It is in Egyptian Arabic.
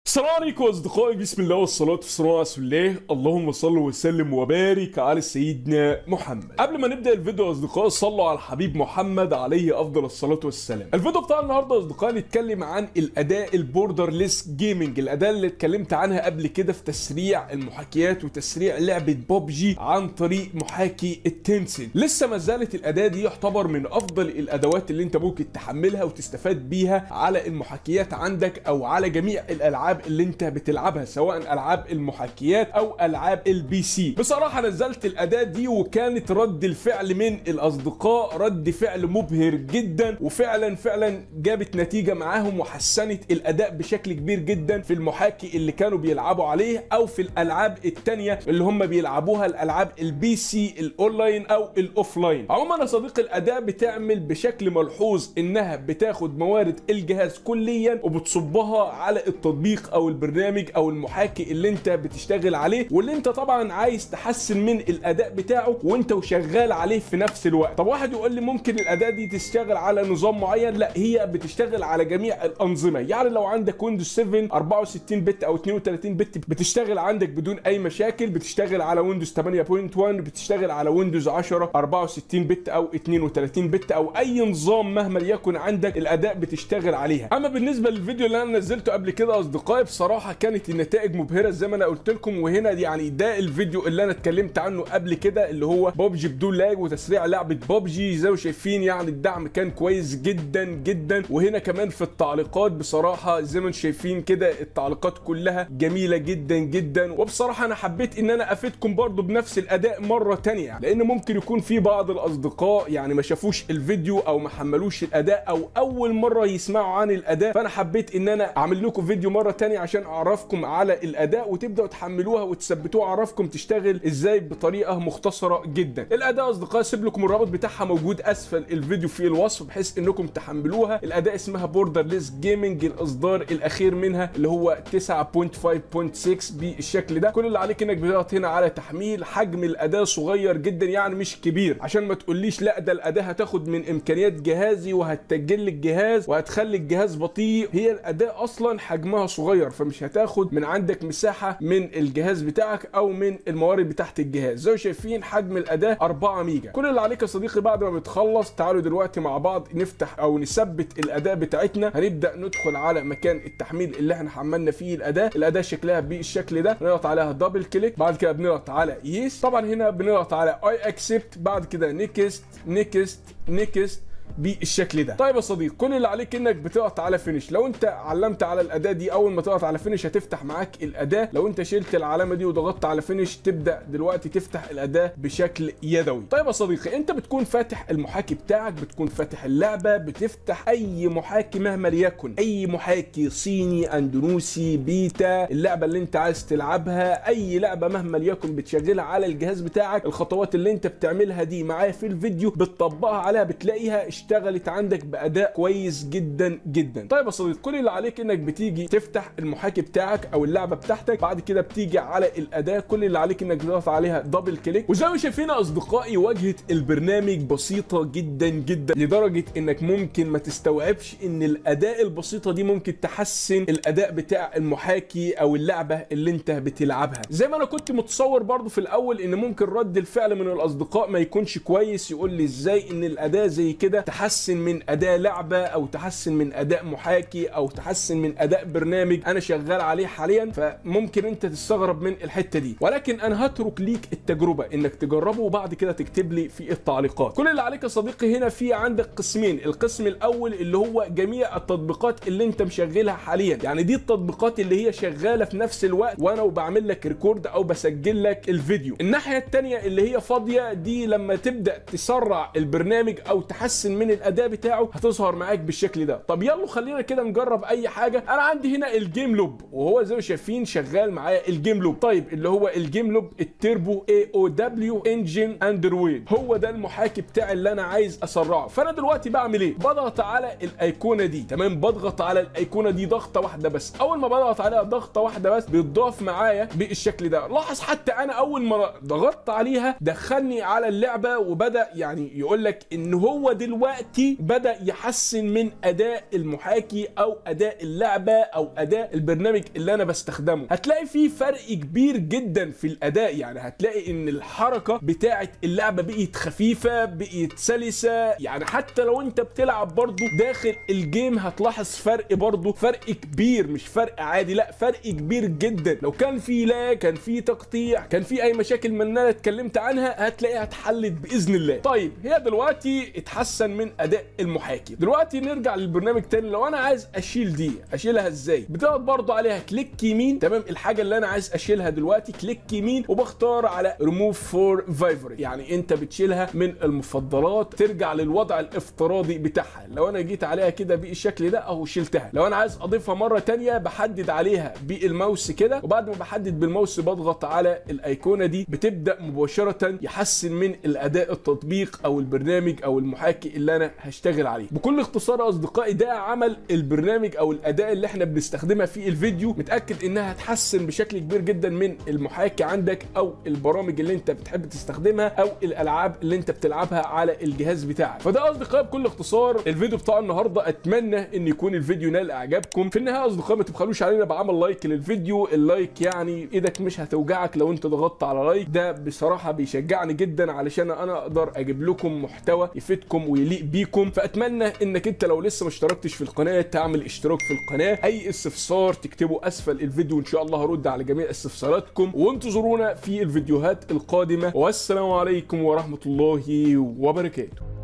السلام عليكم اصدقائي بسم الله والصلاه والسلام على رسول الله اللهم صل وسلم وبارك على سيدنا محمد قبل ما نبدا الفيديو يا اصدقائي صلوا على الحبيب محمد عليه افضل الصلاه والسلام الفيديو بتاع النهارده يا اصدقائي نتكلم عن الاداء البوردرليس جيمنج الاداء اللي اتكلمت عنها قبل كده في تسريع المحاكيات وتسريع لعبه ببجي عن طريق محاكي التنسل لسه ما زالت الاداه دي يعتبر من افضل الادوات اللي انت ممكن تحملها وتستفاد بيها على المحاكيات عندك او على جميع الالعاب اللي انت بتلعبها سواء العاب المحاكيات او العاب البي سي بصراحه نزلت الاداه دي وكانت رد الفعل من الاصدقاء رد فعل مبهر جدا وفعلا فعلا جابت نتيجه معاهم وحسنت الاداء بشكل كبير جدا في المحاكي اللي كانوا بيلعبوا عليه او في الالعاب التانية اللي هم بيلعبوها الالعاب البي سي الاونلاين او الاوفلاين عموما يا صديقي الاداء بتعمل بشكل ملحوظ انها بتاخد موارد الجهاز كليا وبتصبها على التطبيق او البرنامج او المحاكي اللي انت بتشتغل عليه واللي انت طبعا عايز تحسن من الاداء بتاعه وانت وشغال عليه في نفس الوقت طب واحد يقول لي ممكن الاداء دي تشتغل على نظام معين لا هي بتشتغل على جميع الانظمه يعني لو عندك ويندوز 7 64 بت او 32 بت بتشتغل عندك بدون اي مشاكل بتشتغل على ويندوز 8.1 بتشتغل على ويندوز 10 64 بت او 32 بت او اي نظام مهما يكن عندك الاداء بتشتغل عليها اما بالنسبه للفيديو اللي انا نزلته قبل كده اصدقائي بصراحه كانت النتائج مبهره زي ما انا قلت لكم وهنا يعني ده الفيديو اللي انا اتكلمت عنه قبل كده اللي هو ببجي بدون لاج وتسريع لعبه ببجي زي ما شايفين يعني الدعم كان كويس جدا جدا وهنا كمان في التعليقات بصراحه زي ما انتم شايفين كده التعليقات كلها جميله جدا جدا وبصراحه انا حبيت ان انا افيدكم برضو بنفس الاداء مره تانية لان ممكن يكون في بعض الاصدقاء يعني ما شافوش الفيديو او ما حملوش الاداء او اول مره يسمعوا عن الاداء فانا حبيت ان انا اعمل لكم فيديو مره تانية عشان اعرفكم على الاداء وتبداوا تحملوها وتثبتوها اعرفكم تشتغل ازاي بطريقه مختصره جدا الاداء اصدقائي سيب لكم الرابط بتاعها موجود اسفل الفيديو في الوصف بحيث انكم تحملوها الاداء اسمها بوردرليس جيمنج الاصدار الاخير منها اللي هو 9.5.6 بالشكل ده كل اللي عليك انك بتضغط هنا على تحميل حجم الاداء صغير جدا يعني مش كبير عشان ما تقوليش لا ده الاداء هتاخد من امكانيات جهازي وهتسجل الجهاز وهتخلي الجهاز بطيء هي الاداء اصلا حجمها صغير فمش هتاخد من عندك مساحه من الجهاز بتاعك او من الموارد بتاعت الجهاز زي ما شايفين حجم الاداء 4 ميجا كل اللي عليك يا صديقي بعد ما بتخلص تعالوا دلوقتي مع بعض نفتح او نثبت الاداء بتاعتنا هنبدا ندخل على مكان التحميل اللي احنا حملنا فيه الاداء الاداء شكلها بالشكل ده نضغط عليها دبل كليك بعد كده بنضغط على يس طبعا هنا بنضغط على اي اكسبت بعد كده نيكست نيكست نيكست بالشكل ده طيب يا صديق كل اللي عليك انك بتضغط على فينش لو انت علمت على الاداه دي اول ما تضغط على فينش هتفتح معاك الاداه لو انت شلت العلامه دي وضغطت على فينش تبدا دلوقتي تفتح الاداه بشكل يدوي طيب يا صديقي انت بتكون فاتح المحاكي بتاعك بتكون فاتح اللعبه بتفتح اي محاكي مهما ليكن اي محاكي صيني اندونوسي بيتا اللعبه اللي انت عايز تلعبها اي لعبه مهما ليكن بتشغلها على الجهاز بتاعك الخطوات اللي انت بتعملها دي معايا في الفيديو بتطبقها عليها بتلاقيها اشتغلت عندك باداء كويس جدا جدا طيب يا صديقي كل اللي عليك انك بتيجي تفتح المحاكي بتاعك او اللعبه بتاعتك بعد كده بتيجي على الاداه كل اللي عليك انك تضغط عليها دبل كليك وزي ما شايفين يا اصدقائي واجهه البرنامج بسيطه جدا جدا لدرجه انك ممكن ما تستوعبش ان الاداء البسيطه دي ممكن تحسن الاداء بتاع المحاكي او اللعبه اللي انت بتلعبها زي ما انا كنت متصور برضو في الاول ان ممكن رد الفعل من الاصدقاء ما يكونش كويس يقول لي ازاي ان الاداء زي كده تحسن من اداء لعبه او تحسن من اداء محاكي او تحسن من اداء برنامج انا شغال عليه حاليا فممكن انت تستغرب من الحته دي ولكن انا هترك ليك التجربه انك تجربه وبعد كده تكتب لي في التعليقات كل اللي عليك يا صديقي هنا في عندك قسمين القسم الاول اللي هو جميع التطبيقات اللي انت مشغلها حاليا يعني دي التطبيقات اللي هي شغاله في نفس الوقت وانا وبعمل لك ريكورد او بسجل لك الفيديو الناحيه الثانيه اللي هي فاضيه دي لما تبدا تسرع البرنامج او تحسن من الاداء بتاعه هتظهر معاك بالشكل ده طب يلا خلينا كده نجرب اي حاجه انا عندي هنا الجيم لوب وهو زي ما شايفين شغال معايا الجيم لوب طيب اللي هو الجيم لوب التربو اي او دبليو انجن اندرويد هو ده المحاكي بتاعي اللي انا عايز اسرعه فانا دلوقتي بعمل ايه بضغط على الايقونه دي تمام بضغط على الايقونه دي ضغطه واحده بس اول ما بضغط عليها ضغطه واحده بس بيتضاف معايا بالشكل ده لاحظ حتى انا اول ما ضغطت عليها دخلني على اللعبه وبدا يعني يقول لك ان هو دلوقتي دلوقتي بدا يحسن من اداء المحاكي او اداء اللعبه او اداء البرنامج اللي انا بستخدمه هتلاقي في فرق كبير جدا في الاداء يعني هتلاقي ان الحركه بتاعه اللعبه بقت خفيفه بقت سلسه يعني حتى لو انت بتلعب برضو داخل الجيم هتلاحظ فرق برضو فرق كبير مش فرق عادي لا فرق كبير جدا لو كان في لا كان في تقطيع كان في اي مشاكل من اللي انا اتكلمت عنها هتلاقيها اتحلت باذن الله طيب هي دلوقتي اتحسن من اداء المحاكي دلوقتي نرجع للبرنامج تاني لو انا عايز اشيل دي اشيلها ازاي بتضغط برضو عليها كليك يمين تمام الحاجه اللي انا عايز اشيلها دلوقتي كليك يمين وبختار على ريموف فور فايفوري يعني انت بتشيلها من المفضلات ترجع للوضع الافتراضي بتاعها لو انا جيت عليها كده بالشكل ده اهو شلتها لو انا عايز اضيفها مره تانية بحدد عليها بالماوس كده وبعد ما بحدد بالماوس بضغط على الايقونه دي بتبدا مباشره يحسن من الاداء التطبيق او البرنامج او المحاكي اللي انا هشتغل عليه بكل اختصار يا اصدقائي ده عمل البرنامج او الاداء اللي احنا بنستخدمها في الفيديو متاكد انها هتحسن بشكل كبير جدا من المحاكي عندك او البرامج اللي انت بتحب تستخدمها او الالعاب اللي انت بتلعبها على الجهاز بتاعك فده اصدقائي بكل اختصار الفيديو بتاع النهارده اتمنى ان يكون الفيديو نال اعجابكم في النهايه اصدقائي ما تبخلوش علينا بعمل لايك للفيديو اللايك يعني ايدك مش هتوجعك لو انت ضغطت على لايك ده بصراحه بيشجعني جدا علشان انا اقدر اجيب لكم محتوى يفيدكم ويليق بيكم فاتمنى انك انت لو لسه ما اشتركتش في القناه تعمل اشتراك في القناه اي استفسار تكتبه اسفل الفيديو ان شاء الله هرد على جميع استفساراتكم وانتظرونا في الفيديوهات القادمه والسلام عليكم ورحمه الله وبركاته